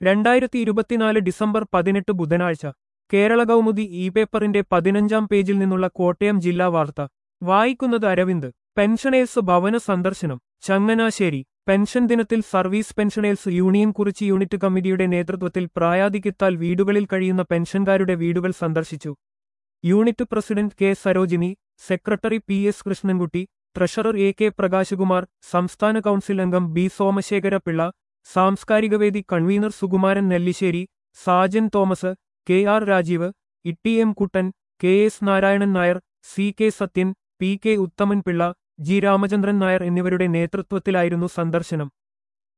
രണ്ടായിരത്തി ഇരുപത്തിനാല് ഡിസംബർ പതിനെട്ട് ബുധനാഴ്ച കേരള കൗമുദി ഇ പേപ്പറിന്റെ പതിനഞ്ചാം പേജിൽ നിന്നുള്ള കോട്ടയം ജില്ലാ വാർത്ത വായിക്കുന്നത് അരവിന്ദ് പെൻഷനേഴ്സ് ഭവന സന്ദർശനം ചങ്ങനാശ്ശേരി പെൻഷൻ ദിനത്തിൽ സർവീസ് പെൻഷനേഴ്സ് യൂണിയൻ കുറിച്ച് യൂണിറ്റ് കമ്മിറ്റിയുടെ നേതൃത്വത്തിൽ പ്രായാധിക്യത്താൽ വീടുകളിൽ കഴിയുന്ന പെൻഷൻകാരുടെ വീടുകൾ സന്ദർശിച്ചു unit president K Sarojini secretary P S Krishnankutty treasurer A K Prakashkumar സംസ്ഥാന കൗൺസിൽ അംഗം ബി സോമശേഖര പിള്ള സാംസ്കാരികവേദി convener Sukumaran Nellissery Sajan Thomas K R Rajeev Itty M Kuttan K S Narayanan Nair C K Sathyan P K Uthaman Pillai G Ramachandran Nair എന്നിവരുടെ നേതൃത്വത്തിലായിരുന്നു സന്ദർശനം